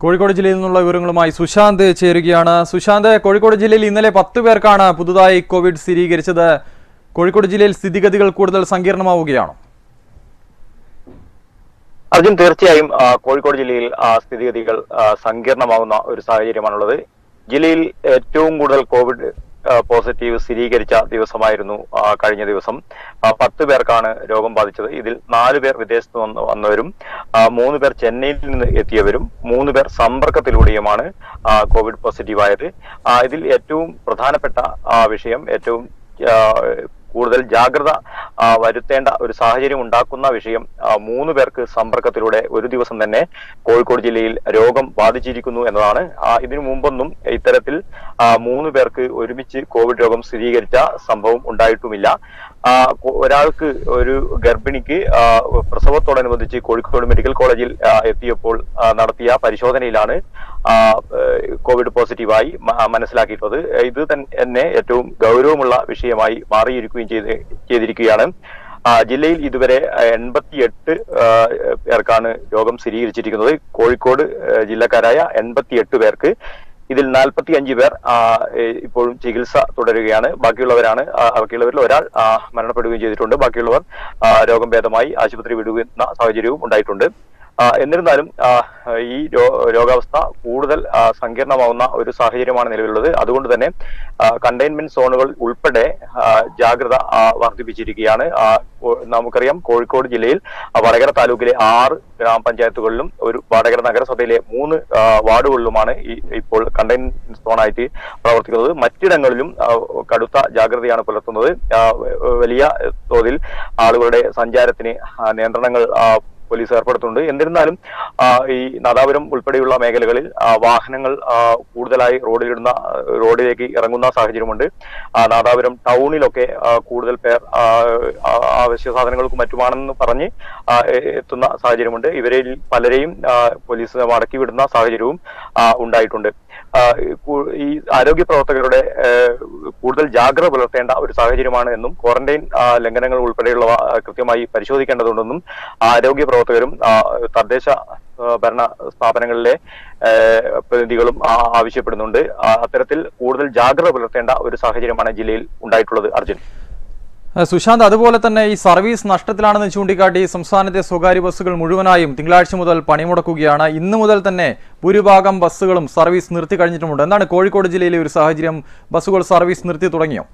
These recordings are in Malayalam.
കോഴിക്കോട് ജില്ലയിൽ നിന്നുള്ള വിവരങ്ങളുമായി സുശാന്ത് ചേരുകയാണ് സുശാന്ത് കോഴിക്കോട് ജില്ലയിൽ ഇന്നലെ പത്ത് പേർക്കാണ് പുതുതായി കോവിഡ് സ്ഥിരീകരിച്ചത് കോഴിക്കോട് ജില്ലയിൽ സ്ഥിതിഗതികൾ കൂടുതൽ സങ്കീർണമാവുകയാണോ അർജുൻ തീർച്ചയായും ആ, കോഴിക്കോട് ജില്ലയിൽ ആ, സ്ഥിതിഗതികൾ ആ, സങ്കീർണമാകുന്ന ഒരു സാഹചര്യമാണുള്ളത് ജില്ലയിൽ ഏറ്റവും കൂടുതൽ കോവിഡ് ആ, പോസിറ്റീവ് സ്ഥിരീകരിച്ച ദിവസമായിരുന്നു ആ, കഴിഞ്ഞ ദിവസം ആ, പത്ത് പേർക്കാണ് രോഗം ബാധിച്ചത് ഇതിൽ നാല് പേർ വിദേശത്ത് വന്ന് വന്നവരും ആ, മൂന്ന് പേർ ചെന്നൈയിൽ നിന്ന് എത്തിയവരും മൂന്ന് പേർ സമ്പർക്കത്തിലൂടെയുമാണ് ആ, കോവിഡ് പോസിറ്റീവ് ആയത് ആ, ഇതിൽ ഏറ്റവും പ്രധാനപ്പെട്ട ആ, വിഷയം ഏറ്റവും ആ, കൂടുതൽ ജാഗ്രത ആ, വരുത്തേണ്ട ഒരു സാഹചര്യം ഉണ്ടാക്കുന്ന വിഷയം ആ, മൂന്ന് പേർക്ക് സമ്പർക്കത്തിലൂടെ ഒരു ദിവസം തന്നെ കോഴിക്കോട് ജില്ലയിൽ രോഗം ബാധിച്ചിരിക്കുന്നു എന്നതാണ് ആ, ഇതിനു മുമ്പൊന്നും ഇത്തരത്തിൽ ആ, മൂന്ന് പേർക്ക് ഒരുമിച്ച് കോവിഡ് രോഗം സ്ഥിരീകരിച്ച സംഭവം ഉണ്ടായിട്ടുമില്ല ആ, കൊ- ഒരാൾക്ക് ഒരു ഗർഭിണിക്ക് ആ, പ്രസവത്തോടനുബന്ധിച്ച് കോഴിക്കോട് മെഡിക്കൽ കോളേജിൽ ആ, എത്തിയപ്പോൾ ആ, നടത്തിയ പരിശോധനയിലാണ് ആ, ഏഹ്, കോവിഡ് പോസിറ്റീവായി മ- മനസ്സിലാക്കിയിട്ടുള്ളത് ഇത് തന്നെ ഏറ്റവും ഗൗരവമുള്ള വിഷയമായി മാറിയിരിക്കുകയും ചെയ്ത് ചെയ്തിരിക്കുകയാണ് ആ, ജില്ലയിൽ ഇതുവരെ എൺപത്തിയെട്ട് പേർക്കാണ് രോഗം സ്ഥിരീകരിച്ചിരിക്കുന്നത് കോഴിക്കോട് ഏഹ്, ജില്ലക്കാരായ എൺപത്തിയെട്ട് പേർക്ക് ഇതിൽ നാൽപ്പത്തി അഞ്ച് പേർ ആ, ഏഹ്, ഇപ്പോഴും ചികിത്സ തുടരുകയാണ് ബാക്കിയുള്ളവരാണ് ആ, ബാക്കിയുള്ളവരിൽ ഒരാൾ ആ, മരണപ്പെടുകയും ചെയ്തിട്ടുണ്ട് ബാക്കിയുള്ളവർ ആ, രോഗം ഭേദമായി ആശുപത്രി വിടുന്ന സാഹചര്യവും ഉണ്ടായിട്ടുണ്ട് ആ, എന്നിരുന്നാലും ആ, ഈ രോ- രോഗാവസ്ഥ കൂടുതൽ ആ, സങ്കീർണമാവുന്ന ഒരു സാഹചര്യമാണ് നിലവിലുള്ളത് അതുകൊണ്ട് തന്നെ കണ്ടെയ്ൻമെന്റ് സോണുകൾ ഉൾപ്പെടെ ആ, ജാഗ്രത ആ, വർദ്ധിപ്പിച്ചിരിക്കുകയാണ് ആ, കോ- നമുക്കറിയാം കോഴിക്കോട് ജില്ലയിൽ ആ, വടകര താലൂക്കിലെ ആറ് ഗ്രാമപഞ്ചായത്തുകളിലും ഒരു വടകര നഗരസഭയിലെ മൂന്ന് ആ, വാർഡുകളിലുമാണ് ഈ ഇപ്പോൾ കണ്ടെയ്ൻമെന്റ് സോണായിട്ട് പ്രവർത്തിക്കുന്നത് മറ്റിടങ്ങളിലും ആ, കടുത്ത ജാഗ്രതയാണ് പുലർത്തുന്നത് ആ, വലിയ തോതിൽ ആളുകളുടെ സഞ്ചാരത്തിന് ആ, നിയന്ത്രണങ്ങൾ ആ, പോലീസ് ഏർപ്പെടുത്തുന്നുണ്ട് എന്നിരുന്നാലും ആ, ഈ നാദാപുരം ഉൾപ്പെടെയുള്ള മേഖലകളിൽ ആ, വാഹനങ്ങൾ ആ, കൂടുതലായി റോഡിലിടുന്ന ആ, റോഡിലേക്ക് ഇറങ്ങുന്ന സാഹചര്യമുണ്ട് ആ, നാദാപുരം ടൗണിലൊക്കെ ആ, കൂടുതൽ പേർ ആ, ആ, അവശ്യ സാധനങ്ങൾക്കും മറ്റുമാണെന്ന് പറഞ്ഞ് ആ, എ- എത്തുന്ന സാഹചര്യമുണ്ട് ഇവരിൽ പലരെയും ആ, പോലീസ് മടക്കി വിടുന്ന സാഹചര്യവും ആ, ഉണ്ടായിട്ടുണ്ട് ആ, ഈ കൂ- ഈ ആരോഗ്യ പ്രവർത്തകരുടെ ഏഹ്, കൂടുതൽ ജാഗ്രത പുലർത്തേണ്ട ഒരു സാഹചര്യമാണ് എന്നും ക്വാറന്റൈൻ ആ, ലംഘനങ്ങൾ ഉൾപ്പെടെയുള്ളവ ആ, കൃത്യമായി പരിശോധിക്കേണ്ടതുണ്ടെന്നും ആരോഗ്യ പ്രവർത്തകരും ആ, തദ്ദേശ ആ, ഭരണ സ്ഥാപനങ്ങളിലെ ഏഹ്, പ്രതിനിധികളും ആ, ആവശ്യപ്പെടുന്നുണ്ട് ആ, അത്തരത്തിൽ കൂടുതൽ ജാഗ്രത പുലർത്തേണ്ട ഒരു സാഹചര്യമാണ് ജില്ലയിൽ ഉണ്ടായിട്ടുള്ളത് അർജുൻ ഏഹ് സുശാന്ത് അതുപോലെ തന്നെ ഈ സർവീസ് നഷ്ടത്തിലാണെന്ന് ചൂണ്ടിക്കാട്ടി സംസ്ഥാനത്തെ സ്വകാര്യ ബസ്സുകൾ മുഴുവനായും തിങ്കളാഴ്ച മുതൽ പണിമുടക്കുകയാണ് ഇന്ന് മുതൽ തന്നെ ഭൂരിഭാഗം ബസ്സുകളും സർവീസ് നിർത്തി കഴിഞ്ഞിട്ടുമുണ്ട് എന്താണ് കോഴിക്കോട് ജില്ലയിലെ ഒരു സാഹചര്യം ബസ്സുകൾ സർവീസ് നിർത്തി തുടങ്ങിയോ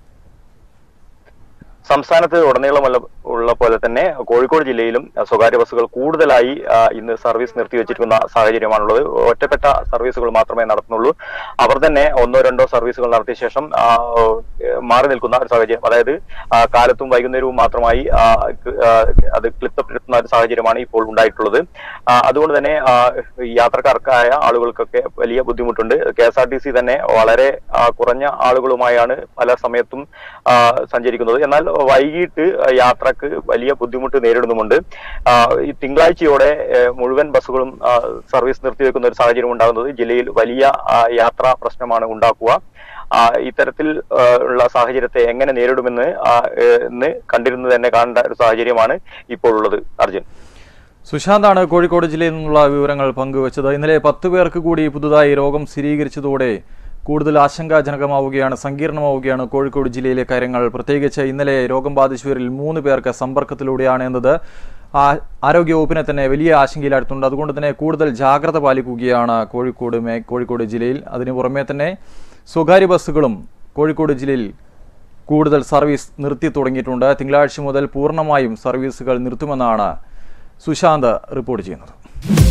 സംസ്ഥാനത്ത് ഉടനീളമുള്ള ഉള്ള പോലെ തന്നെ കോഴിക്കോട് ജില്ലയിലും അഹ് സ്വകാര്യ ബസ്സുകൾ കൂടുതലായി ആ, ഇന്ന് സർവീസ് നിർത്തിവെച്ചിരിക്കുന്ന സാഹചര്യമാണുള്ളത് ഒറ്റപ്പെട്ട സർവീസുകൾ മാത്രമേ നടത്തുന്നുള്ളൂ അവർ തന്നെ ഒന്നോ രണ്ടോ സർവീസുകൾ നടത്തിയ ശേഷം ആ, ഏഹ്, മാറി നിൽക്കുന്ന ഒരു സാഹചര്യം അതായത് ആ, കാലത്തും വൈകുന്നേരവും മാത്രമായി ആ, ക- ആ, അത് ക്ലിപ്പ് എടുക്കുന്ന ഒരു സാഹചര്യമാണ് ഇപ്പോൾ ഉണ്ടായിട്ടുള്ളത് ആ, അതുകൊണ്ട് തന്നെ ആ, ഈ യാത്രക്കാർക്കായ ആളുകൾക്കൊക്കെ വലിയ ബുദ്ധിമുട്ടുണ്ട് K S R T C തന്നെ വളരെ ആ, കുറഞ്ഞ ആളുകളുമായാണ് പല സമയത്തും ആ, സഞ്ചരിക്കുന്നത് എന്നാൽ വൈകിട്ട് യാത്രക്ക് വലിയ ബുദ്ധിമുട്ട് നേരിടുന്നുമുണ്ട് ആ, ഈ തിങ്കളാഴ്ചയോടെ ഏഹ്, മുഴുവൻ ബസ്സുകളും ആ, സർവീസ് നിർത്തിവെക്കുന്ന ഒരു സാഹചര്യം ഉണ്ടാകുന്നത് ജില്ലയിൽ വലിയ ആ, യാത്രാ പ്രശ്നമാണ് ഉണ്ടാക്കുക ആ, ഇത്തരത്തിൽ ആ, ഉള്ള സാഹചര്യത്തെ എങ്ങനെ നേരിടുമെന്ന് ആ, ഏഹ്, ഇന്ന് കണ്ടിരുന്നു തന്നെ കാണേണ്ട ഒരു സാഹചര്യമാണ് ഇപ്പോൾ ഉള്ളത് അർജുൻ സുശാന്താണ് കോഴിക്കോട് ജില്ലയിൽ നിന്നുള്ള വിവരങ്ങൾ പങ്കുവച്ചത് ഇന്നലെ പത്ത് പേർക്ക് കൂടി പുതുതായി രോഗം സ്ഥിരീകരിച്ചതോടെ കൂടുതൽ ആശങ്കാജനകമാവുകയാണ് സങ്കീർണമാവുകയാണ് കോഴിക്കോട് ജില്ലയിലെ കാര്യങ്ങൾ പ്രത്യേകിച്ച് ഇന്നലെ രോഗം ബാധിച്ചവരിൽ മൂന്ന് പേർക്ക് സമ്പർക്കത്തിലൂടെയാണ് എന്നത് ആ- ആരോഗ്യവകുപ്പിനെ തന്നെ വലിയ ആശങ്കയിലായിട്ടുണ്ട് അതുകൊണ്ട് തന്നെ കൂടുതൽ ജാഗ്രത പാലിക്കുകയാണ് കോഴിക്കോട് മേ കോഴിക്കോട് ജില്ലയിൽ അതിനു പുറമെ തന്നെ സ്വകാര്യ ബസ്സുകളും കോഴിക്കോട് ജില്ലയിൽ കൂടുതൽ സർവീസ് നിർത്തി തുടങ്ങിയിട്ടുണ്ട് തിങ്കളാഴ്ച മുതൽ പൂർണ്ണമായും സർവീസുകൾ നിർത്തുമെന്നാണ് സുശാന്ത് റിപ്പോർട്ട് ചെയ്യുന്നത്